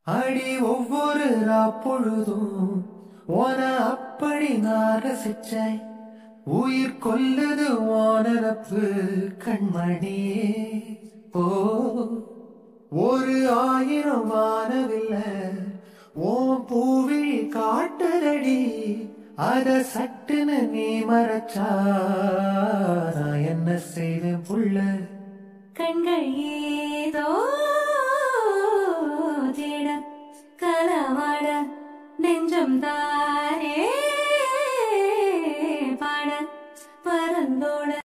அடி ஒவ்வொரு பொழுதும் ஓன அப்படி நான் ரசிச்சேன் உயிர் கொல்லுது ஓனரப்பு கண்மணியே ஓ ஒரு ஆயிரம் வானவில்ல ஓ பூவிழி காட்டுதடி அத சட்டுன்னு நீ மறைச்சா நான் என்ன செய்வேன் புள்ள கண்கள் ஏதோ